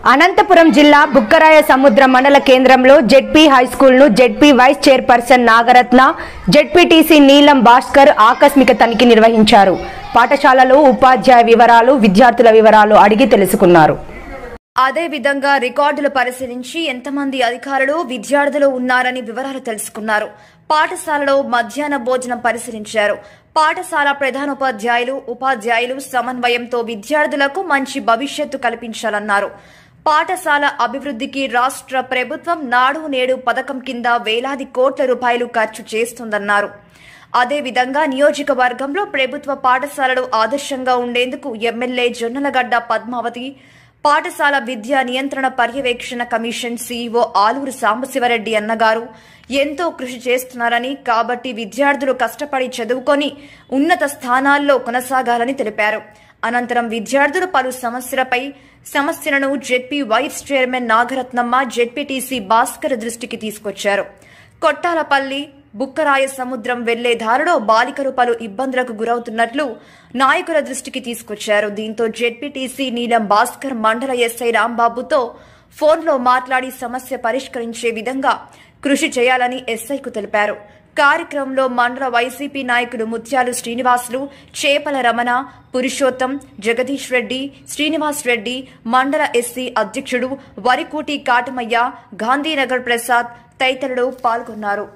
అనంతపురం జిల్లా బుక్కరాయ సముద్ర మండల కేంద్రంలో జెడ్పీ హైస్కూల్ను ZP vice chairperson Nagaratna ZPTC Neelam Bhaskar ఆకస్మిక తనిఖీ నిర్వహించారు పాఠశాలలో ఉపాధ్యాయ వివరాలు విద్యార్థుల వివరాలు అడిగి తెలుసుకున్నారు అదే విధంగా రికార్డులు పరిశీలించి ఎంతమంది అధికారులు విద్యార్థులు ఉన్నారని వివరాలు తెలుసుకున్నారు పాఠశాలలో మధ్యాహ్న భోజనం పరిశీలించారు పాఠశాల ప్రధానోపాధ్యాయులు ఉపాధ్యాయులు సమన్వయంతో విద్యార్థులకు మంచి భవిష్యత్తు కల్పించాలన్నారు పాఠశాల అభివృద్ధికి రాష్ట్ర ప్రభుత్వం నాడు నేడు పథకం కింద వేలాది కోట్ల రూపాయలు ఖర్చు చేస్తుందన్నారు అదేవిధంగా నియోజకవర్గంలో ప్రభుత్వ పాఠశాలలు ఆదర్శంగా ఉండేందుకు ఎమ్మెల్యే జొన్నలగడ్డ పద్మావతి పాఠశాల విద్యా నియంత్రణ పర్యవేక్షణ కమిషన్ సీఈఓ ఆలూరు సాంబశివరెడ్డి అన్నగారు ఎంతో కృషి చేస్తున్నారని కాబట్టి విద్యార్థులు కష్టపడి చదువుకొని ఉన్నత స్థానాల్లో కొనసాగాలని తెలిపారు అనంతరం విద్యార్థులు పలు సమస్యలపై సమస్యలను ZP vice chairman Nagaratnamma ZPTC Bhaskar దృష్టికి తీసుకొచ్చారు కొట్టాలపల్లి బుక్కరాయ సముద్రం వెళ్లే దారిలో బాలికలు పలు ఇబ్బందులకు గురవుతున్నట్లు నాయకుల దృష్టికి తీసుకొచ్చారు దీంతో జెడ్పీటీసీ నీలం భాస్కర్ మండల ఎస్ఐ రాంబాబుతో ఫోన్లో మాట్లాడి సమస్య పరిష్కరించే విధంగా కృషి చేయాలని ఎస్ఐకు తెలిపారు కార్యక్రమంలో మండల వైసీపీ నాయకులు ముత్యాలు శ్రీనివాసులు చేపల రమణ పురుషోత్తం జగదీష్ రెడ్డి శ్రీనివాస్ రెడ్డి మండల ఎస్సీ అధ్యక్షుడు వరికూటి కాటమయ్య గాంధీనగర్ ప్రసాద్ తదితరులు పాల్గొన్నారు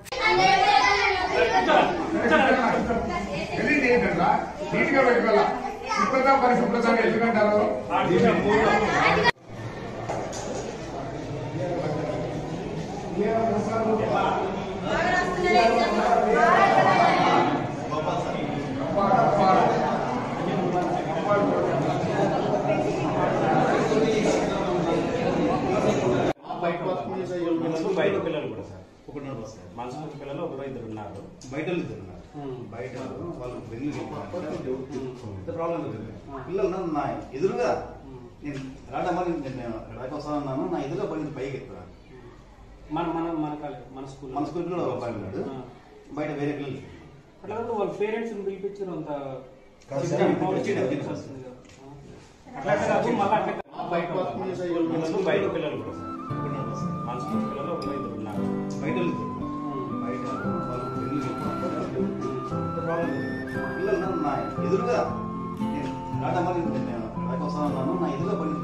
గలీజ్ ఏంటంటే నీట్ గా పెట్టుకోవాలా శుభ్రత పరిశుభ్రత అని ఎందుకంటారు మనసుకు బయట పిల్లలు కూడా సార్ ఒకటిన్నర బస్ సార్ మనసుకు పిల్లలు ఒకరు ఇద్దరు ఉన్నారు బయట వాళ్ళు ఇద్దరు ఉన్నారు బయట వాళ్ళు వెళ్ళి ఇంత ప్రాబ్లం లేదు పిల్లలు నన్ను నా ఎదురుగా నేను రాడమ్మా నేను నేను రాక వస్తానన్నాను నా ఎదురుగా పడింది పైకి ఎక్కువ మన మన మన కాలే మన స్కూల్ మన స్కూల్ పిల్లలు ఒక అబ్బాయి ఉన్నాడు బయట వేరే పిల్లలు అట్లా కాదు వాళ్ళ పేరెంట్స్ పిలిపించారు అంత కాదు సార్, చెప్పి ఇప్పుడు వచ్చి వచ్చి డబ్బులు వస్తుంది కదా. అట్లా అట్లా కాదు మళ్ళీ అట్లా కాదు. మనసుకు బయట పిల్లలు కూడా సార్ ఒకటిన్నర బస్ సార్ మనసుకు పిల్లలు ఒకరు ఇద్దరు ఉన్నారు బయట వాళ్ళు ఇద్దరు ఉన్నారు. బయట వాళ్ళు వెళ్ళి ఇంత ప్రాబ్లం లేదు పిల్లలు నన్ను నా ఎదురుగా నేను రాడమ్మా నేను నేను రాక వస్తానన్నాను నా ఎదురుగా పడింది